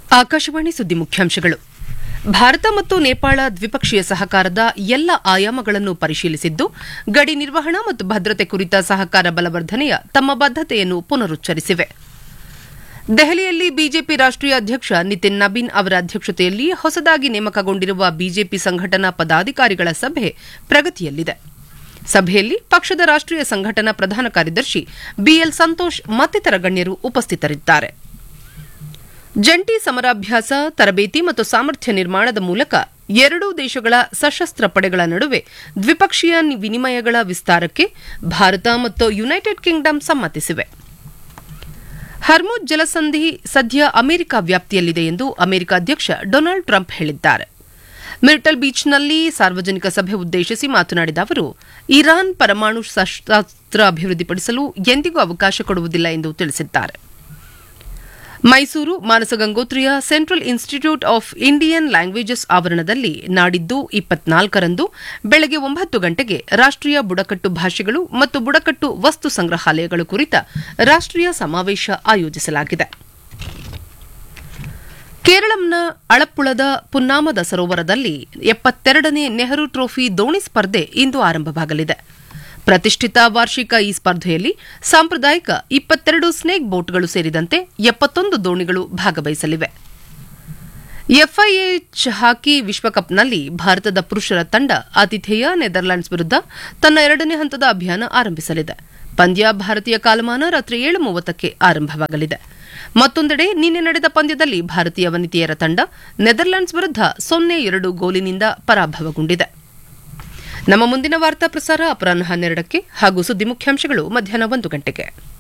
ಆಕಾಶವಾಣಿ ಸುದ್ದಿ ಮುಖ್ಯಾಂಶಗಳು ಭಾರತ ಮತ್ತು ನೇಪಾಳ ದ್ವಿಪಕ್ಷೀಯ ಸಹಕಾರದ ಎಲ್ಲ ಆಯಾಮಗಳನ್ನು ಪರಿಶೀಲಿಸಿದ್ದು ಗಡಿ ನಿರ್ವಹಣಾ ಮತ್ತು ಭದ್ರತೆ ಕುರಿತ ಸಹಕಾರ ಬಲವರ್ಧನೆಯ ತಮ್ಮ ಬದ್ದತೆಯನ್ನು ಪುನರುಚ್ಚರಿಸಿವೆ ದೆಹಲಿಯಲ್ಲಿ ಬಿಜೆಪಿ ರಾಷ್ಟೀಯ ಅಧ್ಯಕ್ಷ ನಿತಿನ್ ನಬೀನ್ ಅವರ ಅಧ್ಯಕ್ಷತೆಯಲ್ಲಿ ಹೊಸದಾಗಿ ನೇಮಕಗೊಂಡಿರುವ ಬಿಜೆಪಿ ಸಂಘಟನಾ ಪದಾಧಿಕಾರಿಗಳ ಸಭೆ ಪ್ರಗತಿಯಲ್ಲಿದೆ ಸಭೆಯಲ್ಲಿ ಪಕ್ಷದ ರಾಷ್ಟೀಯ ಸಂಘಟನಾ ಪ್ರಧಾನ ಕಾರ್ಯದರ್ಶಿ ಬಿಎಲ್ ಸಂತೋಷ್ ಮತ್ತಿತರ ಗಣ್ಯರು ಉಪಸ್ಥಿತರಿದ್ದಾರೆ ಜಂಟಿ ಸಮರಾಭ್ಯಾಸ ತರಬೇತಿ ಮತ್ತು ಸಾಮರ್ಥ್ಯ ನಿರ್ಮಾಣದ ಮೂಲಕ ಎರಡೂ ದೇಶಗಳ ಸಶಸ್ತ್ರ ಪಡೆಗಳ ನಡುವೆ ದ್ವಿಪಕ್ಷೀಯ ವಿನಿಮಯಗಳ ವಿಸ್ತಾರಕ್ಕೆ ಭಾರತ ಮತ್ತು ಯುನೈಟೆಡ್ ಕಿಂಗ್ಡಮ್ ಸಮ್ಮತಿಸಿವೆ ಹರ್ಮುಜ್ ಜಲಸಂಧಿ ಸದ್ಯ ಅಮೆರಿಕ ವ್ಯಾಪ್ತಿಯಲ್ಲಿದೆ ಎಂದು ಅಮೆರಿಕ ಅಧ್ಯಕ್ಷ ಡೊನಾಲ್ಡ್ ಟ್ರಂಪ್ ಹೇಳಿದ್ದಾರೆ ಮಿರ್ಟಲ್ ಬೀಚ್ನಲ್ಲಿ ಸಾರ್ವಜನಿಕ ಸಭೆ ಉದ್ದೇಶಿಸಿ ಮಾತನಾಡಿದ ಅವರು ಇರಾನ್ ಪರಮಾಣು ಶಸ್ತ್ರಾಸ್ತ್ರ ಅಭಿವೃದ್ಧಿಪಡಿಸಲು ಎಂದಿಗೂ ಅವಕಾಶ ಕೊಡುವುದಿಲ್ಲ ಎಂದು ತಿಳಿಸಿದ್ದಾರೆ ಮೈಸೂರು ಮಾನಸ ಗಂಗೋತ್ರಿಯ Central Institute of Indian Languages ಆವರಣದಲ್ಲಿ ನಾಡಿದ್ದು ಇಪ್ಪತ್ನಾಲ್ಕರಂದು ಬೆಳಗ್ಗೆ ಒಂಬತ್ತು ಗಂಟೆಗೆ ರಾಷ್ಟೀಯ ಬುಡಕಟ್ಟು ಭಾಷೆಗಳು ಮತ್ತು ಬುಡಕಟ್ಟು ವಸ್ತು ಸಂಗ್ರಹಾಲಯಗಳು ಕುರಿತ ರಾಷ್ಟೀಯ ಸಮಾವೇಶ ಆಯೋಜಿಸಲಾಗಿದೆ ಕೇರಳಂನ ಅಳಪ್ಪುಳದ ಪುನ್ನಾಮದ ಸರೋವರದಲ್ಲಿ ಎಪ್ಪತ್ತೆರಡನೇ ನೆಹರು ಟ್ರೋಫಿ ದೋಣಿ ಸ್ಪರ್ಧೆ ಇಂದು ಆರಂಭವಾಗಲಿದೆ ಪ್ರತಿಷ್ಠಿತ ವಾರ್ಷಿಕ ಈ ಸ್ಪರ್ಧೆಯಲ್ಲಿ ಸಾಂಪ್ರದಾಯಿಕ ಇಪ್ಪತ್ತೆರಡು ಸ್ನೇಕ್ ಬೋಟ್ಗಳು ಸೇರಿದಂತೆ ಎಪ್ಪತ್ತೊಂದು ದೋಣಿಗಳು ಭಾಗವಹಿಸಲಿವೆ ಎಫ್ಐಎಚ್ ಹಾಕಿ ವಿಶ್ವಕಪ್ನಲ್ಲಿ ಭಾರತದ ಪುರುಷರ ತಂಡ ಆತಿಥೇಯ ನೆದರ್ಲ್ಯಾಂಡ್ಸ್ ವಿರುದ್ಧ ತನ್ನ ಎರಡನೇ ಹಂತದ ಅಭಿಯಾನ ಆರಂಭಿಸಲಿದೆ ಪಂದ್ಯ ಭಾರತೀಯ ಕಾಲಮಾನ ರಾತ್ರಿ ಏಳು ಮೂವತ್ತಕ್ಕೆ ಆರಂಭವಾಗಲಿದೆ ಮತ್ತೊಂದೆಡೆ ನಿನ್ನೆ ನಡೆದ ಪಂದ್ಯದಲ್ಲಿ ಭಾರತೀಯ ವನಿತೆಯರ ತಂಡ ನೆದರ್ಲ್ಯಾಂಡ್ಸ್ ವಿರುದ್ಧ ಸೊನ್ನೆ ಎರಡು ಗೋಲಿನಿಂದ ಪರಾಭವಗೊಂಡಿದೆ ನಮ್ಮ ಮುಂದಿನ ವಾರ್ತಾ ಪ್ರಸಾರ ಅಪರಾಹ್ನ ಹನ್ನೆರಡಕ್ಕೆ ಹಾಗೂ ಸುದ್ದಿ ಮುಖ್ಯಾಂಶಗಳು ಮಧ್ಯಾಹ್ನ ಒಂದು ಗಂಟೆಗೆ